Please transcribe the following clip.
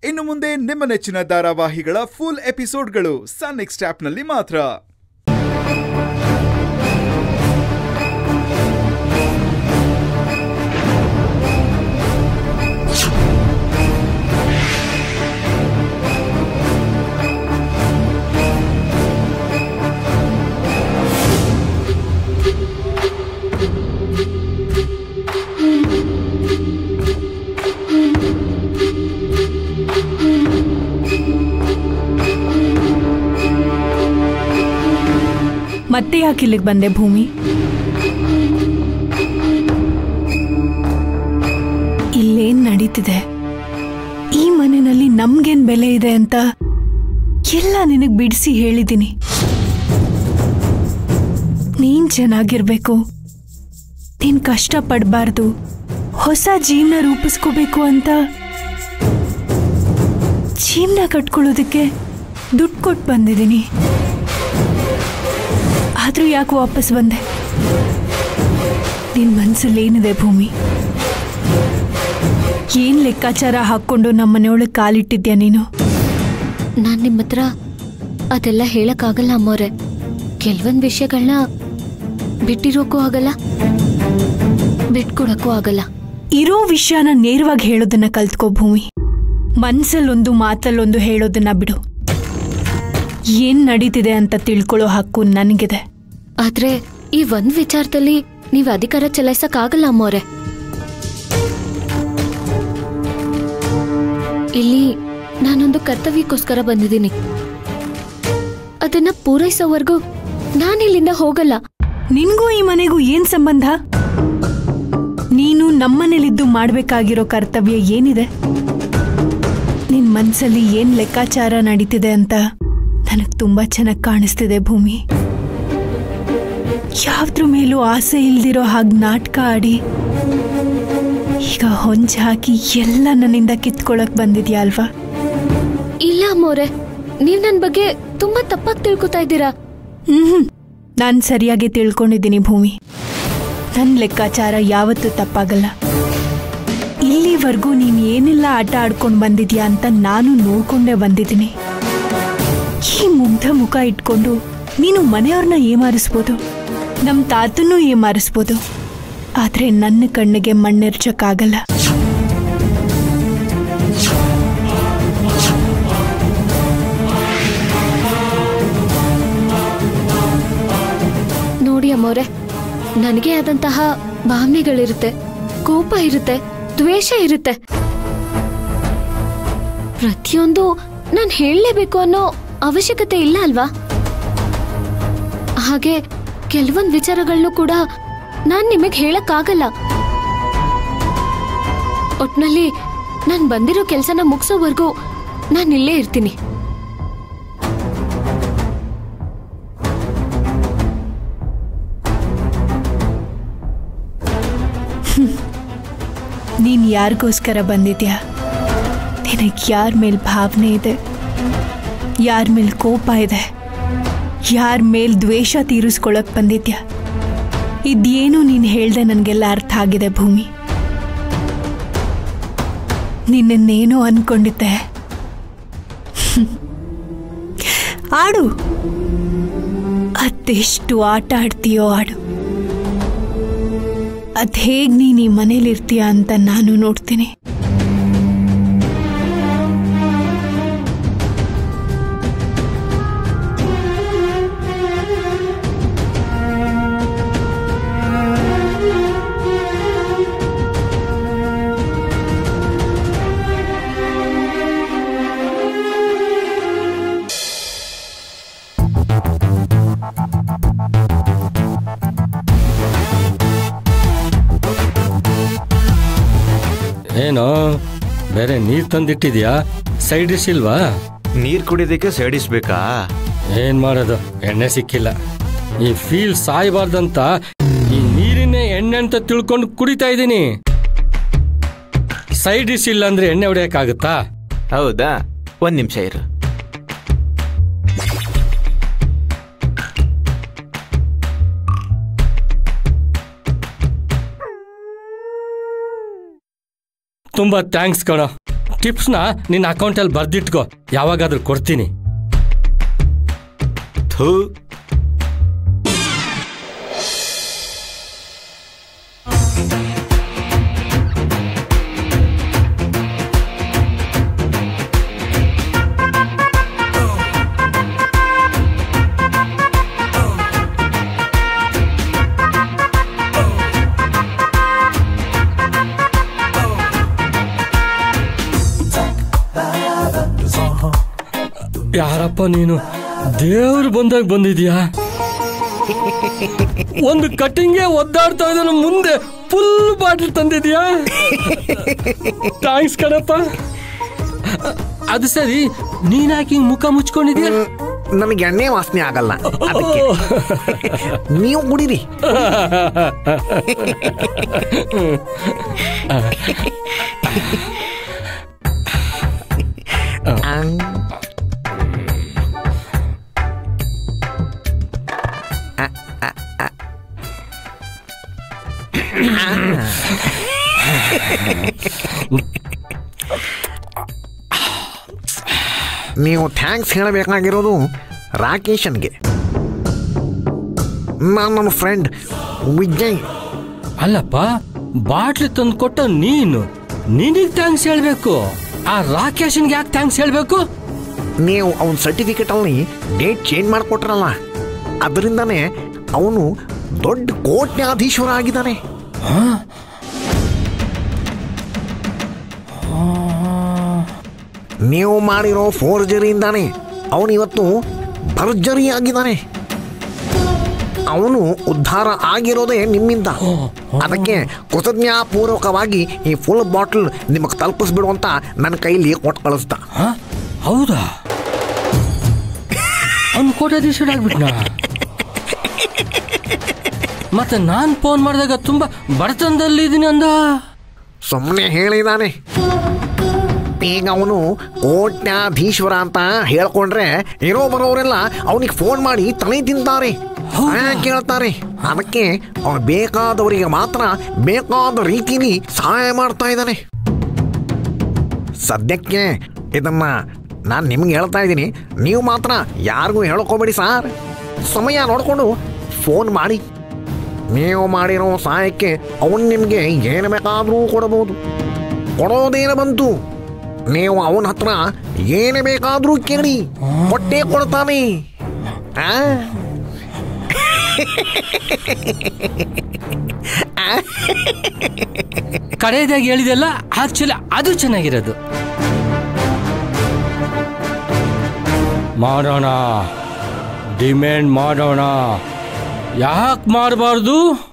ಇನ್ನು ಮುಂದೆ ನಿಮ್ಮ ನೆಚ್ಚಿನ ಧಾರಾವಾಹಿಗಳ ಫುಲ್ ಎಪಿಸೋಡ್ಗಳು ಸನ್ ನೆಕ್ಸ್ಟ್ ಆಪ್ನಲ್ಲಿ ಮಾತ್ರ ಮತ್ತೆ ಯಾಕೆ ಇಲ್ಲಿಗೆ ಬಂದೆ ಭೂಮಿ ಇಲ್ಲೇನ್ ನಡೀತಿದೆ ಈ ಮನೆಯಲ್ಲಿ ನಮ್ಗೇನ್ ಬೆಲೆ ಇದೆ ಅಂತ ಎಲ್ಲ ನಿನಗ್ ಬಿಡಿಸಿ ಹೇಳಿದ್ದೀನಿ ನೀನ್ ಚೆನ್ನಾಗಿರ್ಬೇಕು ನೀನ್ ಕಷ್ಟ ಪಡಬಾರ್ದು ಹೊಸ ಜೀವನ ರೂಪಿಸ್ಕೋಬೇಕು ಅಂತ ಜೀವನ ಕಟ್ಕೊಳ್ಳೋದಕ್ಕೆ ದುಡ್ಡು ಕೊಟ್ಟು ಬಂದಿದ್ದೀನಿ ಆದ್ರೂ ಯಾಕೆ ವಾಪಸ್ ಬಂದೆ ನಿನ್ ಮನ್ಸಲ್ಲಿ ಏನಿದೆ ಭೂಮಿ ಏನ್ ಲೆಕ್ಕಾಚಾರ ಹಾಕೊಂಡು ನಮ್ಮನೆಯೊಳಗೆ ಕಾಲಿಟ್ಟಿದ್ಯಾ ನೀನು ನಾನ್ ನಿಮ್ಮ ಹತ್ರ ಅದೆಲ್ಲ ಹೇಳಕ್ಕಾಗಲ್ಲ ಅಮ್ಮೋರೆ ಕೆಲವೊಂದ್ ವಿಷಯಗಳನ್ನ ಬಿಟ್ಟಿರೋಕ್ಕೂ ಆಗಲ್ಲ ಬಿಟ್ಕೊಡಕ್ಕೂ ಆಗಲ್ಲ ಇರೋ ವಿಷಯನ ನೇರವಾಗಿ ಹೇಳೋದನ್ನ ಕಲ್ತ್ಕೋ ಭೂಮಿ ಮನ್ಸಲ್ಲೊಂದು ಮಾತಲ್ಲೊಂದು ಹೇಳೋದನ್ನ ಬಿಡು ಏನ್ ನಡೀತಿದೆ ಅಂತ ತಿಳ್ಕೊಳ್ಳೋ ಹಕ್ಕು ನನಗಿದೆ ಆದ್ರೆ ಈ ಒಂದ್ ವಿಚಾರದಲ್ಲಿ ನೀವ್ ಅಧಿಕಾರ ಚಲಾಯಿಸಕ್ಕಾಗಲ್ಲ ಅಮ್ಮೋರೆ ಇಲ್ಲಿ ನಾನೊಂದು ಕರ್ತವ್ಯಕ್ಕೋಸ್ಕರ ಬಂದಿದ್ದೀನಿ ಅದನ್ನ ಪೂರೈಸೋವರೆಗೂ ನಾನಿಲ್ಲಿಂದ ಹೋಗಲ್ಲ ನಿನ್ಗೂ ಈ ಮನೆಗೂ ಏನ್ ಸಂಬಂಧ ನೀನು ನಮ್ಮನೇಲಿದ್ದು ಮಾಡ್ಬೇಕಾಗಿರೋ ಕರ್ತವ್ಯ ಏನಿದೆ ನಿನ್ ಮನ್ಸಲ್ಲಿ ಏನ್ ಲೆಕ್ಕಾಚಾರ ನಡೀತಿದೆ ಅಂತ ನನಗ್ ತುಂಬಾ ಚೆನ್ನಾಗಿ ಕಾಣಿಸ್ತಿದೆ ಭೂಮಿ ಯಾವ್ದ್ರ ಮೇಲೂ ಆಸೆ ಇಲ್ದಿರೋ ಹಾಗೆ ನಾಟಕ ಆಡಿ ಈಗ ಹೊಂಚ ಹಾಕಿ ಎಲ್ಲ ನನ್ನಿಂದ ಕಿತ್ಕೊಳಕ್ ಬಂದಿದ್ಯಾ ಅಲ್ವಾ ಇಲ್ಲ ಅಮ್ಮೋರೆ ನೀವ್ ನನ್ ಬಗ್ಗೆ ತುಂಬಾ ತಪ್ಪಾಗಿ ತಿಳ್ಕೊತಾ ಇದ್ದೀರಾ ಹ್ಮ್ ನಾನು ಸರಿಯಾಗಿ ತಿಳ್ಕೊಂಡಿದ್ದೀನಿ ಭೂಮಿ ನನ್ನ ಲೆಕ್ಕಾಚಾರ ಯಾವತ್ತೂ ತಪ್ಪಾಗಲ್ಲ ಇಲ್ಲಿವರೆಗೂ ನೀನು ಏನೆಲ್ಲ ಆಟ ಆಡ್ಕೊಂಡು ಬಂದಿದ್ಯಾ ಅಂತ ನಾನು ನೋಡ್ಕೊಂಡೇ ಬಂದಿದ್ದೀನಿ ಈ ಮುಗ್ಧ ಮುಖ ಇಟ್ಕೊಂಡು ನೀನು ಮನೆಯವ್ರನ್ನ ಏಮಾರಿಸ್ಬೋದು ನಮ್ಮ ತಾತನ್ನೂ ಏಮಾರಿಸ್ಬೋದು ಆದರೆ ನನ್ನ ಕಣ್ಣಿಗೆ ಮಣ್ಣೆರ್ಚಕ್ಕಾಗಲ್ಲ ನೋಡಿ ಅಮ್ಮೋರೆ ನನಗೆ ಆದಂತಹ ಭಾವನೆಗಳಿರುತ್ತೆ ಕೋಪ ಇರುತ್ತೆ ದ್ವೇಷ ಇರುತ್ತೆ ಪ್ರತಿಯೊಂದು ನಾನು ಹೇಳಲೇಬೇಕು ಅನ್ನೋ ಅವಶ್ಯಕತೆ ಇಲ್ಲ ಅಲ್ವಾ ಹಾಗೆ ಕೆಲವೊಂದು ವಿಚಾರಗಳನ್ನು ಕೂಡ ನಾನ್ ನಿಮಗೆ ಹೇಳಕ್ಕಾಗಲ್ಲ ಒಟ್ನಲ್ಲಿ ನಾನು ಬಂದಿರೋ ಕೆಲಸನ ಮುಗಿಸೋವರೆಗೂ ನಾನು ಇಲ್ಲೇ ಇರ್ತೀನಿ ನೀನು ಯಾರಿಗೋಸ್ಕರ ಬಂದಿದ್ಯಾ ನಿನಗೆ ಯಾರ ಮೇಲೆ ಭಾವನೆ ಇದೆ ಯಾರ ಮೇಲೆ ಕೋಪ ಇದೆ ಯಾರ ಮೇಲೆ ದ್ವೇಷ ತೀರಿಸ್ಕೊಳಕ್ ಬಂದಿದ್ಯಾ ಇದೇನು ನೀನು ಹೇಳ್ದೆ ನನಗೆಲ್ಲ ಅರ್ಥ ಆಗಿದೆ ಭೂಮಿ ನಿನ್ನೇನೋ ಅನ್ಕೊಂಡಿದ್ದೆ ಹ್ಮ್. ಆಡು ಅದೆಷ್ಟು ಆಟ ಆಡ್ತೀಯೋ ಆಡು ಅದ್ ಹೇಗ್ ನೀನ್ ಈ ಮನೇಲಿರ್ತೀಯ ಅಂತ ನಾನು ನೋಡ್ತೀನಿ ಏನೋ ಬೇರೆ ನೀರ್ ತಂದಿಟ್ಟಿದ್ಯಾ ಸೈಡ್ ಡಿಶ್ ಇಲ್ವಾ ನೀರ್ ಕುಡಿಯೋದಕ್ಕೆ ಸೇಡಿಸ್ಬೇಕಾ ಏನ್ ಮಾಡೋದು ಎಣ್ಣೆ ಸಿಕ್ಕಿಲ್ಲ ಈ ಫೀಲ್ ಸಾಯಬಾರ್ದಂತ ಈ ನೀರಿನೇ ಎಣ್ಣೆ ಅಂತ ತಿಳ್ಕೊಂಡು ಕುಡಿತಾ ಇದ್ದೀನಿ ಸೈಡ್ ಡಿಶ್ ಇಲ್ಲ ಅಂದ್ರೆ ಎಣ್ಣೆ ಹೊಡೆಯಕ್ಕಾಗುತ್ತಾ ಹೌದಾ ಒಂದ್ ನಿಮಿಷ ಇರು ತುಂಬಾ ಥ್ಯಾಂಕ್ಸ್ ಕಣ ಟಿಪ್ಸ್ನ ನಿನ್ನ ಅಕೌಂಟಲ್ಲಿ ಬರ್ದಿಟ್ಕೋ ಯಾವಾಗಾದ್ರೂ ಕೊಡ್ತೀನಿ ಥೂ ಯಾರಪ್ಪ ನೀನು ದೇವ್ರು ಬಂದಾಗ ಬಂದಿದ್ಯಾ ಒಂದು ಕಟಿಂಗ್ಗೆ ಒದ್ದಾಡ್ತಾ ಇದ್ದಾನು ಮುಂದೆ ಫುಲ್ ಬಾಟಲ್ ತಂದಿದ್ಯಾ ಥ್ಯಾಂಕ್ಸ್ ಕಣಪ್ಪ ಅದು ಸರಿ ನೀನ್ಯಾಕೆ ಹಿಂಗ್ ಮುಖ ಮುಚ್ಕೊಂಡಿದ್ಯಾ ನನಗೆ ಎಣ್ಣೆ ವಾಸನೆ ಆಗಲ್ಲ ಅದಕ್ಕೆ ನೀವು ಕುಡೀರಿ ನೀವು ಥ್ಯಾಂಕ್ಸ್ ಹೇಳಬೇಕಾಗಿರೋದು ರಾಕೇಶನ್ಗೆ ನಾನು ನನ್ನ ಫ್ರೆಂಡ್ ವಿಜಯ್ ಅಲ್ಲಪ್ಪ ಬಾಟ್ಲಿ ತಂದು ಕೊಟ್ಟ ನೀನು ನಿನಗ್ ಥ್ಯಾಂಕ್ಸ್ ಹೇಳ್ಬೇಕು ಆ ರಾಕೇಶನ್ಗೆ ಯಾಕೆ ಥ್ಯಾಂಕ್ಸ್ ಹೇಳ್ಬೇಕು ನೀವು ಅವನ ಸರ್ಟಿಫಿಕೇಟಲ್ಲಿ ಡೇಟ್ ಚೇಂಜ್ ಮಾಡಿಕೊಟ್ರಲ್ಲ ಅದರಿಂದನೇ ಅವನು ದೊಡ್ಡ ಕೋಟ್ಯಾಧೀಶ್ವರ ಆಗಿದ್ದಾನೆ ನೀವು ಮಾಡಿರೋ ಫೋರ್ಜರಿಯಿಂದಾನೆ ಅವನು ಇವತ್ತು ಭರ್ಜರಿ ಆಗಿದ್ದಾನೆ ಅವನು ಉದ್ಧಾರ ಆಗಿರೋದೇ ನಿಮ್ಮಿಂದ ಅದಕ್ಕೆ ಕೃತಜ್ಞಾಪೂರ್ವಕವಾಗಿ ಈ ಫುಲ್ ಬಾಟಲ್ ನಿಮಗೆ ತಲುಪಿಸ್ಬಿಡು ಅಂತ ನನ್ನ ಕೈಲಿ ಕೊಟ್ಟು ಕಳಿಸ್ದ ಹ? ಹೌದಾ ಅವ್ನು ಕೋಟ್ಯಾಧೀಶರ ಆಗ್ಬಿಟ್ನಾ ಮತ್ತೆ ನಾನ್ ಫೋನ್ ಮಾಡಿದಾಗ ತುಂಬಾ ಬಡತನದಲ್ಲಿ ಇದೀನಿ ಅಂದ ಸುಮ್ಮನೆ ಹೇಳಿದಾನೆ ಈಗ ಅವನು ಕೋಟ್ಯಾಧೀಶ್ವರ ಅಂತ ಹೇಳ್ಕೊಂಡ್ರೆ ಇರೋ ಬರೋರೆಲ್ಲ ಅವನಿಗೆ ಫೋನ್ ಮಾಡಿ ತಲೆ ತಿಂತಾರೆ ಸಹಾಯ ಕೇಳ್ತಾರೆ ಅದಕ್ಕೆ ಅವನು ಬೇಕಾದವರಿಗೆ ಮಾತ್ರ ಬೇಕಾದ ರೀತಿಲಿ ಸಹಾಯ ಮಾಡ್ತಾ ಇದ್ದಾನೆ ಸದ್ಯಕ್ಕೆ ಇದನ್ನ ನಾನು ನಿಮ್ಗೆ ಹೇಳ್ತಾ ಇದ್ದೀನಿ ನೀವು ಮಾತ್ರ ಯಾರಿಗೂ ಹೇಳ್ಕೋಬೇಡಿ ಸಾರ್ ಸಮಯ ನೋಡಿಕೊಂಡು ಫೋನ್ ಮಾಡಿ ನೀವು ಮಾಡಿರೋ ಸಹಾಯಕ್ಕೆ ಅವನು ನಿಮಗೆ ಏನು ಬೇಕಾದರೂ ಕೊಡಬಹುದು ಕೊಡೋದೇನು ಬಂತು ನೀವು ಅವನ ಹತ್ರ ಏನು ಬೇಕಾದರೂ ಕೇಳಿ ಕೊಟ್ಟೇ ಕೊಡ್ತಾನೆ ಆ? ಕಡೆಯದಾಗಿ ಹೇಳಿದೆಲ್ಲ ಆಕ್ಚುಲಿ ಅದು ಚೆನ್ನಾಗಿರೋದು ಮಾಡೋಣ ಡಿಮ್ಯಾಂಡ್ ಮಾಡೋಣ ಯಾಕೆ ಮಾಡಬಾರ್ದು